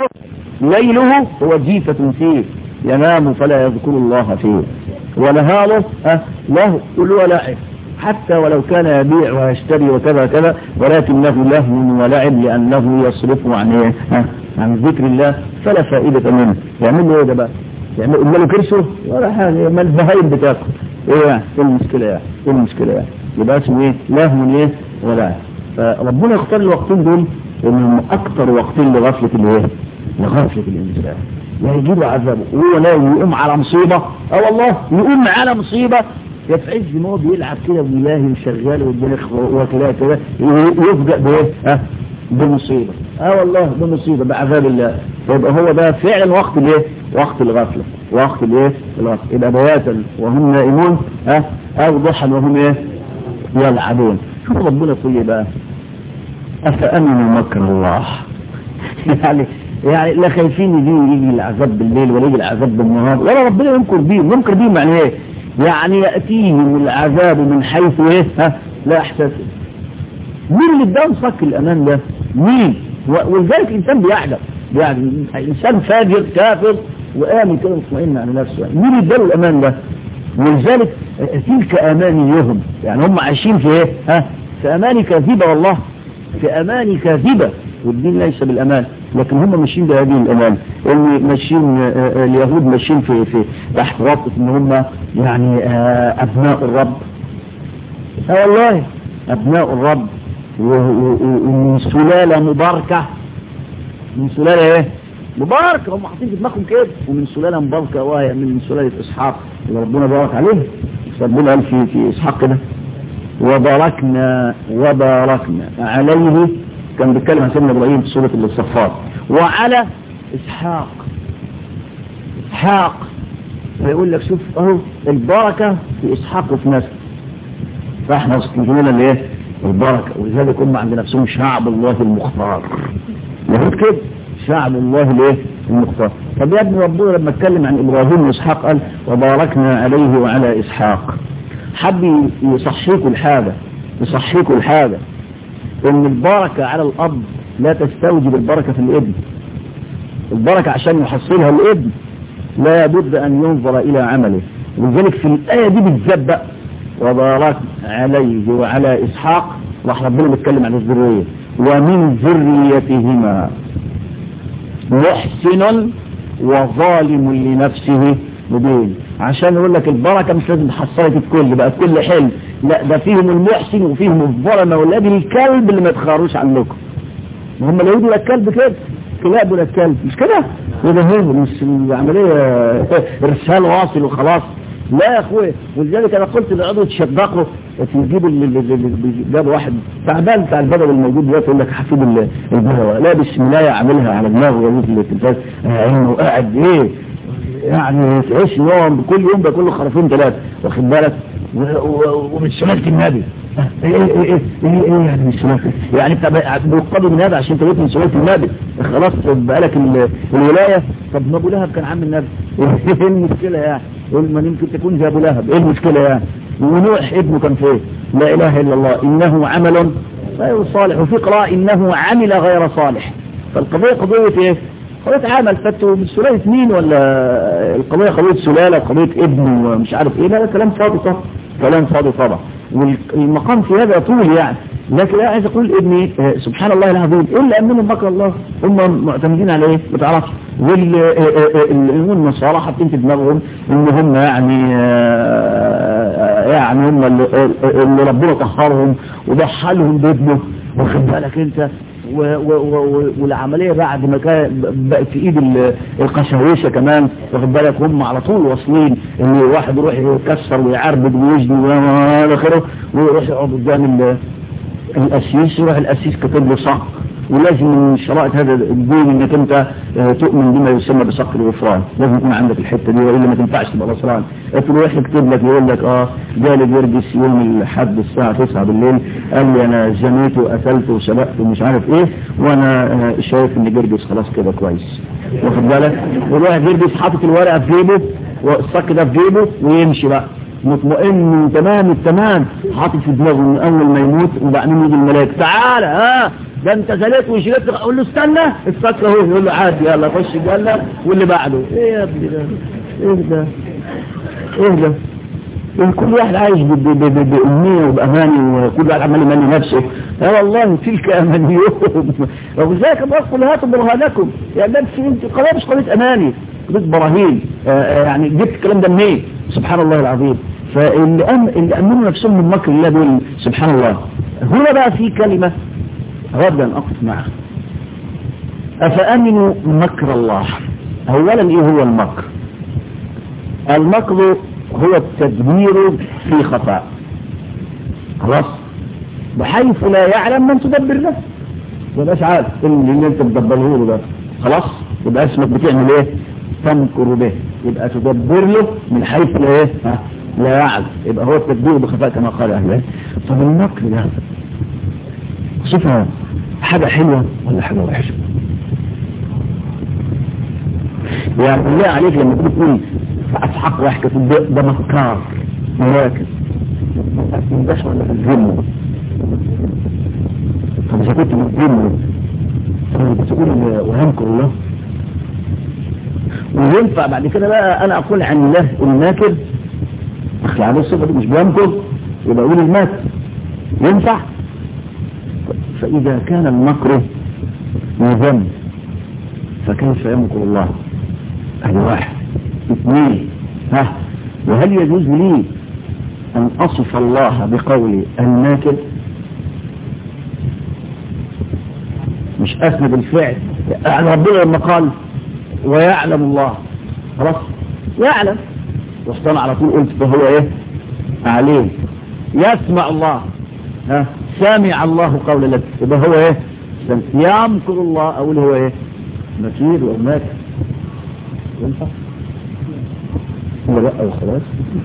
ليله هو جيفة فيه ينام فلا يذكر الله فيه ونهاره له كل ولعب حتى ولو كان يبيع ويشتري وكذا كذا ولكنه لهو ولعب لأنه يصرفه عن ايه عن ذكر الله فلا فائدة منه يعمل له ايه ده بقى يعمل له كرشه ولا حاجة ما البهايم بتاكل ايه يعني ايه المشكلة يعني ايه المشكلة يعني يبقى اسمه ايه لهو ايه ولعب فربنا يختار الوقتين دول انهم اكتر وقتين لغفلة الايه لغفلة الانسان لا يجيب عذابه وهو لا يقوم على مصيبة اه والله يقوم على مصيبة يا في عز ما هو بيلعب كده بالله وشغال والدنيا وكلا كده يفجأ بايه ها بمصيبة اه والله بمصيبة بعذاب الله يبقى هو ده فعلا وقت الايه وقت الغفلة وقت الايه الغفلة يبقى بياتا وهم نائمون ها او ضحى وهم ايه يلعبون شوف ربنا يقول ايه بقى أفأمنوا مكر الله يعني يعني لا خايفين يجي يجي العذاب بالليل ولا يجي العذاب بالنهار ولا ربنا ينكر بيهم ينكر بيهم يعني ايه يعني يأتيهم العذاب من حيث ايه ها لا احساسه مين اللي اداهم صك الامان ده مين ولذلك الانسان بيعجب يعني انسان فاجر كافر وآمن كده مطمئن على نفسه يعني مين اداله الامان ده ولذلك تلك امانيهم يعني هم عايشين في ايه ها في اماني كاذبه والله في أمان كاذبة والدين ليس بالأمان لكن هم ماشيين بهذه الأمان اللي ماشيين اليهود ماشيين في, في تحت رابطة ان هم يعني أبناء الرب اه والله أبناء الرب ومن سلالة مباركة من سلالة ايه مباركة هم حاطين في دماغهم كده ومن سلالة مباركة وهي من سلالة إسحاق اللي ربنا بارك عليه ربنا قال في في إسحاق كده وباركنا وباركنا عليه كان بيتكلم عن سيدنا ابراهيم في سوره الصفات وعلى اسحاق اسحاق فيقول لك شوف اهو البركه في اسحاق وفي نسل فاحنا مسلمين الايه البركه ولذلك هم عند نفسهم شعب الله المختار يهود كده شعب الله الايه المختار طب يا ابن ربنا لما اتكلم عن ابراهيم واسحاق قال وباركنا عليه وعلى اسحاق حب يصحيكوا الحاجة يصحيكوا الحاجة ان البركة على الاب لا تستوجب البركة في الابن البركة عشان يحصلها الابن لا بد ان ينظر الى عمله ولذلك في الآية دي بالذات بقى وبارك عليه وعلى اسحاق راح ربنا بيتكلم عن الذرية ومن ذريتهما محسن وظالم لنفسه مبين عشان يقول لك البركة مش لازم تحصلك الكل بقى الكل حلو لا ده فيهم المحسن وفيهم الظلمة والذي الكلب اللي ما تخاروش عنكم هم اليهود ولا الكلب كده كلاب ولا الكلب مش كده وده هو مش العملية ارسال واصل وخلاص لا يا اخويا ولذلك انا قلت للعضو تشدقوا تجيبوا جاب واحد تعبان بتاع البدل الموجود دلوقتي يقول لك حفيد البدوى لابس ملايه عاملها على دماغه ويجوز التلفاز عينه قاعد ايه يعني تعيش يوم كل يوم بياكل له خرفين ثلاثه واخد بالك ومن سنه النبي ايه ايه ايه ايه ايه يعني من سنه يعني انت بتقضي من هذا عشان تبقى من سنه النبي خلاص بقى لك الولايه طب ما ابو لهب كان عم النبي ايه المشكله يعني يقول ما يمكن تكون زي ابو لهب ايه المشكله يعني ونوح ابنه كان فين لا اله الا الله انه عمل غير صالح وفي قراءه انه عمل غير صالح فالقضية قضية ايه قضية عمل فانتوا سلالة مين ولا القضية قضية سلالة قضية ابن ومش عارف ايه لا ده كلام فاضي طبعا كلام فاضي طبعا والمقام في هذا طول يعني لكن لا عايز اقول ابني سبحان الله العظيم ايه اللي امنهم مكر الله هم معتمدين على ايه ما تعرفش والنصارى حاطين في دماغهم ان هم يعني يعني هم اللي, اللي ربنا طهرهم وضحى لهم بابنه واخد بالك انت و و و والعملية بعد ما كان بقت في ايد القشاويشة كمان واخد بالك هم على طول واصلين ان واحد يروح يكسر ويعربد ويجني والى اخره ويروح يقعد قدام القسيس يروح القسيس كاتب له صح ولازم من شرائط هذا الدين انك انت تؤمن بما يسمى بصقر الغفران لازم يكون عندك الحته دي والا ما تنفعش تبقى نصران تروح يكتب لك يقول لك اه جالي جرجس يوم الاحد الساعه 9 بالليل قال لي انا زنيت وقتلت وسبقت ومش عارف ايه وانا شايف ان جرجس خلاص كده كويس واخد بالك ويروح جرجس حاطط الورقه في جيبه والصك ده في جيبه ويمشي بقى مطمئن تمام التمام حاطط في دماغه من اول ما يموت وبعدين يجي الملاك تعالى ها ده انت زليت وشربت اقول له استنى الصك اهو يقول له عادي يلا خش الجنه واللي بعده ايه يا ابني ده ايه ده ايه ده إن كل واحد عايش بأمنية وبأماني وكل واحد عمال يمني نفسه يا والله تلك أمانيهم وذلك بقول هاتوا برهانكم يعني ده انت قضية مش قضية أماني قضية براهين يعني جبت الكلام ده منين سبحان الله العظيم فاللي أم... اللي أمنوا نفسهم من مكر الله دول سبحان الله هنا بقى في كلمة أود أن أقف معها أفأمنوا مكر الله أولا إيه هو المكر المكر هو التدبير في خفاء خلاص بحيث لا يعلم من تدبر له يبقاش عارف اللي انت تدبره له ده خلاص يبقى اسمك بتعمل ايه تمكر به يبقى تدبر له من حيث لا ايه لا يعلم يبقى هو التدبير بخفاء كما قال اهل طب المكر ده صفة حاجة حلوة ولا حاجة وحشة يعني بالله عليك لما تيجي تقول في حق واحد كتب ده مكار مراكز في البشر ولا في الجن طب اذا كنت من الجن طب بتقول وهمكر الله وينفع بعد كده بقى انا اقول عن الله الماكر اخلع عليه الصفه دي مش بيمكر يبقى اقول الماكر ينفع فاذا كان المكر يذم فكيف يمكر الله هذا واحد اثنين ها وهل يجوز لي ان اصف الله بقولي الماكر مش اسند الفعل يعني ربنا لما قال ويعلم الله خلاص يعلم واحتمع على طول قلت فهو ايه عليه يسمع الله ها سامع الله قول لك يبقى هو ايه يمكر الله اقول هو ايه مكير وماكر ينفع هو لا وخلاص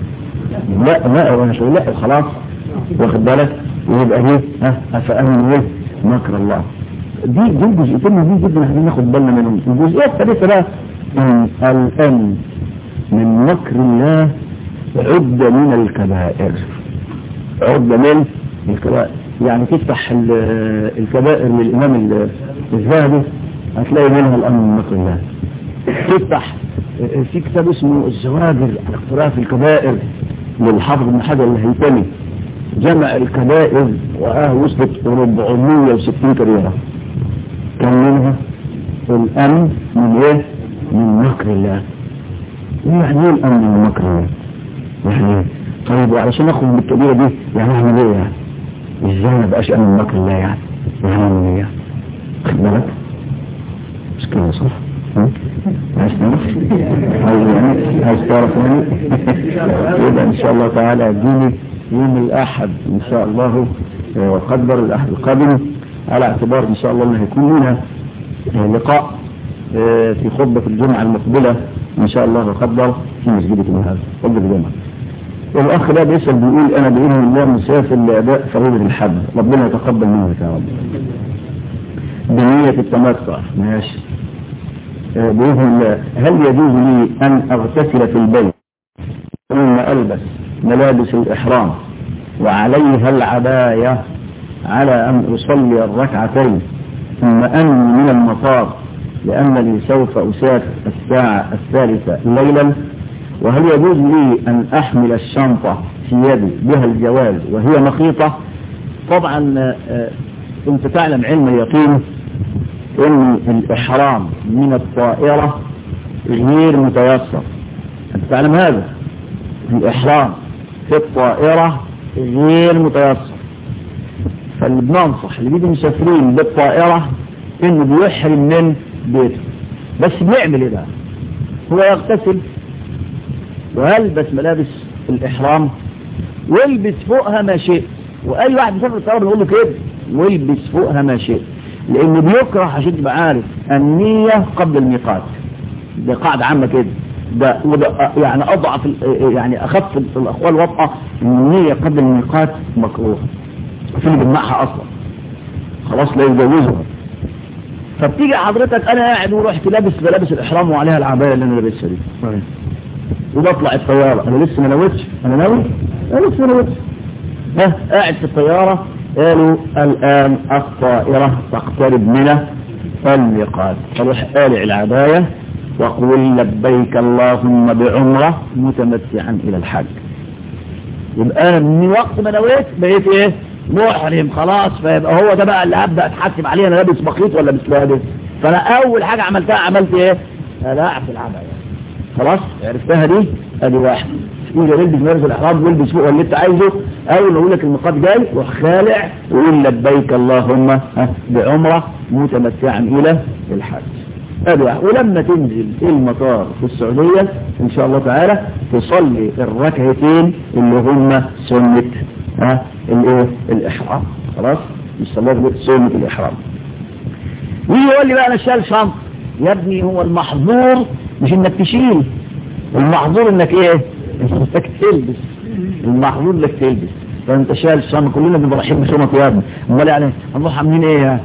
لا لا وانا شو لا وخلاص واخد بالك ويبقى ايه ها افامن ايه مكر الله دي دي جزئيتين مهمين جدا احنا ناخد بالنا منهم الجزئيه الثالثه بقى الامن من مكر الله عد من الكبائر عد من الكبائر يعني تفتح الكبائر للامام الذهبي هتلاقي منها الامن من مكر الله تفتح في كتاب اسمه الزواجر على اقتراف الكبائر للحافظ ابن حجر الهيثمي جمع الكبائر وآه وصلت 460 كبيرة كان منها الأمن من إيه؟ من مكر الله يعني إيه الأمن من مكر الله؟ يعني إيه؟ طيب وعلشان ناخد من الكبيرة دي يعني أعمل إيه يعني؟ إزاي ما بقاش أمن من مكر الله يعني؟ يعني أعمل إيه يعني؟ خد بالك؟ مش كده صح؟ عايز تعرف عايز يعني عايز تعرف يعني يبقى ان شاء الله تعالى اديني يوم الاحد ان شاء الله وقدر الاحد القادم على اعتبار ان شاء الله انه هيكون لنا لقاء في خطبة الجمعة المقبلة ان شاء الله وقدر في مسجدكم هذا خطبة الجمعة والاخ ده بيسأل بيقول انا باذن الله مسافر لاداء فريضة الحج ربنا يتقبل منك يا رب بنية التمتع ماشي بإذن الله هل يجوز لي أن أغتسل في البيت ثم ألبس ملابس الإحرام وعليها العباية على أن أصلي الركعتين ثم أني من المطار لأنني سوف أسافر الساعة الثالثة ليلا وهل يجوز لي أن أحمل الشنطة في يدي بها الجواز وهي مخيطة طبعا آه، أنت تعلم علم اليقين أن الإحرام من الطائرة غير متيسر أنت تعلم هذا الإحرام في الطائرة غير متيسر فاللي بننصح اللي بيجي مسافرين بالطائرة انه بيحرم من بيته بس بيعمل ايه بقى هو يغتسل ويلبس ملابس الاحرام ويلبس فوقها ما شئت واي واحد بيسافر الطائرة بيقول له كده ويلبس فوقها ما شئت لانه بيكره عشان تبقى عارف النية قبل الميقات ده قاعدة عامة كده ده وده يعني اضعف يعني اخف الاقوال وطأة النية قبل الميقات مكروه في اللي بيمنعها اصلا خلاص لا يجوزها فبتيجي حضرتك انا قاعد ورحت لابس ملابس الاحرام وعليها العبايه اللي انا لابسها دي وبطلع الطياره انا لسه ما نويتش انا ناوي انا لسه ما نويتش ها قاعد في الطياره قالوا الان الطائره تقترب من الميقات فروح قالع العبايه وقل لبيك اللهم بعمره متمتعا الى الحج يبقى انا من وقت ما نويت بقيت ايه محرم خلاص فيبقى هو ده بقى اللي هبدا اتحاسب عليه انا لابس بخيط ولا مش لابس فانا اول حاجه عملتها عملت ايه الاعب العبايه خلاص عرفتها دي ادي واحد يجي يلبس ملابس الاحرام ويلبس فوق اللي انت عايزه اول ما يقول لك الميقات جاي روح خالع ويقول لبيك اللهم بعمره متمتعا الى الحج ادي واحد ولما تنزل المطار في السعوديه ان شاء الله تعالى تصلي الركعتين اللي هم سنه ها الايه الاحرام خلاص يصلي سنه الاحرام ويجي يقول لي بقى انا شايل شنطه يا ابني هو المحظور مش انك تشيل المحظور انك ايه انك تلبس المحظور انك تلبس فانت شايل الشنطه كلنا بنبقى رايحين بشنط يا ابني امال يعني هنروح عاملين ايه يعني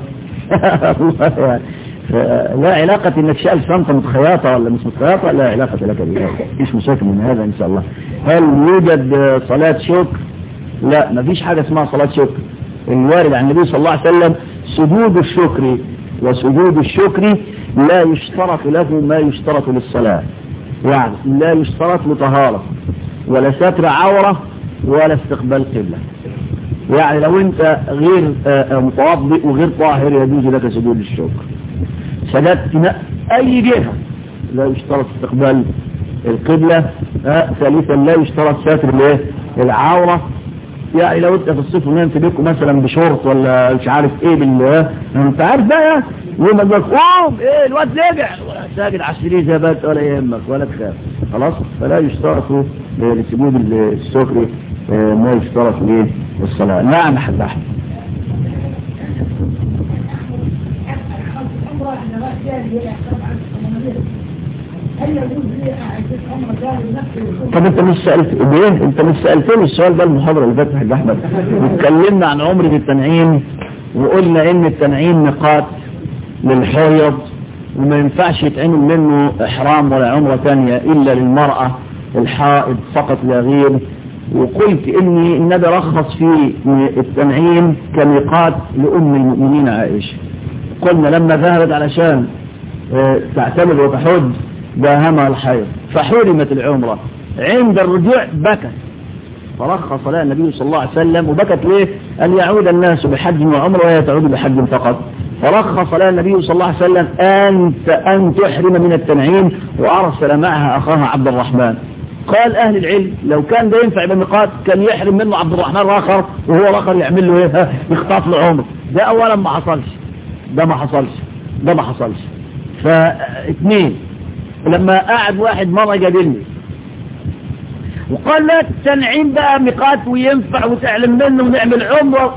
لا علاقة انك شايل شنطة متخيطة ولا مش متخيطة لا علاقة لك بها مفيش مشاكل من هذا ان شاء الله هل يوجد صلاة شكر لا مفيش حاجة اسمها صلاة شكر الوارد عن النبي صلى الله عليه وسلم سجود الشكر وسجود الشكر لا يشترط له ما يشترط للصلاة يعني لا يشترط لطهارة ولا ستر عورة ولا استقبال قبلة يعني لو انت غير متوضئ وغير طاهر يجوز لك سجود الشكر سجدت اي جهة لا يشترط استقبال القبلة ثالثا لا يشترط ستر الايه العورة يعني لو انت في الصيف ونمت بيكم مثلا بشورت ولا مش عارف ايه بالله انت عارف بقى يوم ما قوم ايه الواد رجع ساجد على السرير زي بات ولا يهمك ولا تخاف خلاص فلا يشترط لسجود السكر ما يشترط ليه الصلاة نعم حد احمد طب انت مش سألت ايه انت مش سألتني السؤال ده المحاضرة اللي فاتت يا احمد اتكلمنا عن عمر التنعيم وقلنا ان التنعيم نقاط للحيض وما ينفعش يتعمل منه احرام ولا عمرة ثانية الا للمرأة الحائض فقط لا غير وقلت اني النبي رخص في التنعيم كميقات لام المؤمنين عائشة قلنا لما ذهبت علشان تعتمد وتحج داهمها الحيض فحرمت العمرة عند الرجوع بكت فرخص لها النبي صلى الله عليه وسلم وبكت ليه أن يعود الناس بحج وعمرة وهي تعود بحج فقط فرخص لها النبي صلى الله عليه وسلم أن أن تحرم من التنعيم وأرسل معها أخاها عبد الرحمن قال أهل العلم لو كان ده ينفع بالميقات كان يحرم منه عبد الرحمن الآخر وهو الآخر يعمل له ايه يخطف له عمر ده أولا ما حصلش ده ما حصلش ده ما حصلش فاثنين لما قعد واحد مرة جادلني وقال لا التنعيم بقى ميقات وينفع وتعلم منه ونعمل عمره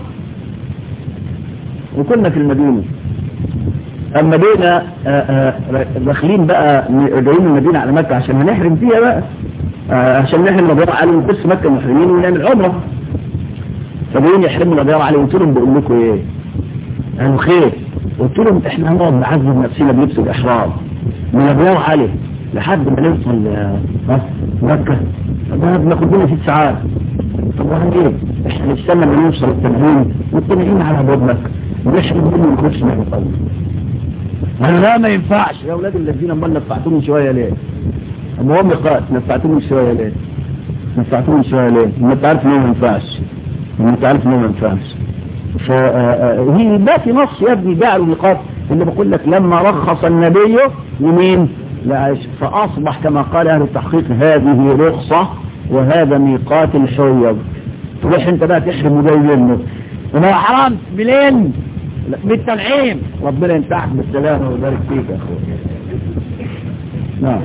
وكنا في المدينة اما بينا داخلين بقى جايين المدينة على مكة عشان هنحرم فيها بقى عشان نحرم الأبيار علي ونخش مكة محرمين ونعمل عمره فجايين يحرموا الأبيار علي قلت لهم بقول لكم ايه قالوا خير قلت لهم احنا هنقعد نعذب نفسنا بلبس الاحرام من ابيار عليه لحد ما نوصل مكة ده بناخد لنا ست ساعات طب وهن ايه احنا نستنى ما نوصل التنعيم والتنعيم على ابواب مكة نحن منه نخش نحن طول انا لا ما ينفعش يا اولاد الذين امال نفعتوني شويه ليه اما هم قال نفعتوني شويه ليه نفعتوني شويه ليه ما انت عارف انه ما ينفعش ما انت عارف انه ما ينفعش فهي ده في نص يا ابني جعلوا نقاط اللي بقول لك لما رخص النبي لمين لعائشة فأصبح كما قال أهل التحقيق هذه رخصة وهذا ميقات الحيض تروح انت بقى تحرم وجاي منه وما حرام بلين بالتنعيم ربنا ينفعك بالسلامة ويبارك فيك يا اخويا نعم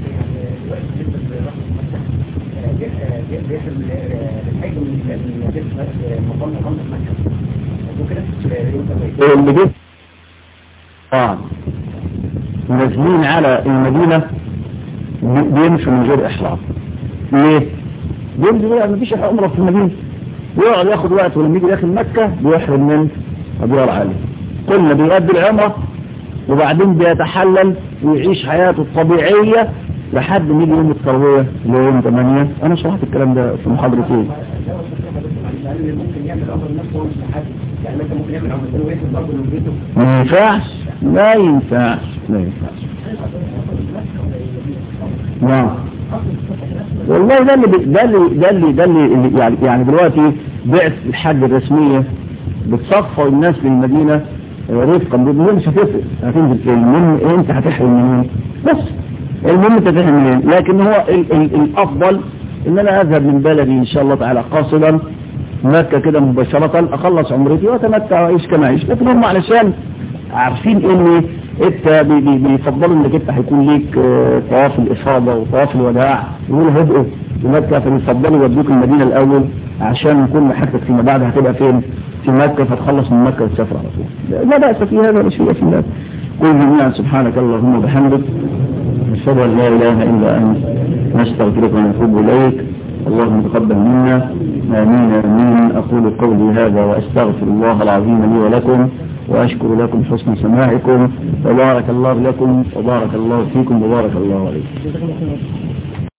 اللي جه اه نازلين على المدينة بيمشوا من غير احرام ليه؟ بيمشوا غير مفيش عمره في المدينة ويقعد ياخد وقت ولما يجي داخل مكة بيحرم من ابيار علي قلنا بيؤدي العمرة وبعدين بيتحلل ويعيش حياته الطبيعية لحد ما يجي يوم التروية اللي هو يوم 8 انا شرحت الكلام ده في محاضرتين ممكن يعمل امر نفسه وهو مش حد يعني مثلا ممكن يعمل امر وياخد برضه من بيته ما ينفعش لا ينفعش لا ينفعش نعم والله ده اللي بي- ده اللي ده اللي ده اللي اللي يعني يعني دلوقتي بعث الحج الرسميه بتصفى الناس للمدينه آه، رفقا بالمهم مش هتفرق هتنزل فين المهم إيه انت هتحرم منين بس المهم انت تحرم منين لكن هو ال ال الافضل ان انا اذهب من بلدي ان شاء الله تعالى قاصدا مكة كده مباشرة اخلص عمرتي واتمتع واعيش كما اعيش لكن هم علشان عارفين ان انت بي- بي- بيفضلوا انك انت هيكون ليك آه، طواف الافاضة وطواف الوداع يقولوا هدئوا لمكة فبيفضلوا يودوك المدينة الاول عشان كل حاجتك فيما بعد هتبقى فين في مكة فتخلص من مكة وتسافر على طول لا- لا بأس في هذا ولا شيء في الله قل جميعا سبحانك اللهم وبحمدك نشهد ان لا اله الا انت نستغفرك ونتوب اليك اللهم تقبل منا امين امين اقول قولي هذا واستغفر الله العظيم لي ولكم واشكر لكم حسن سماعكم وبارك الله لكم وبارك الله فيكم وبارك الله عليكم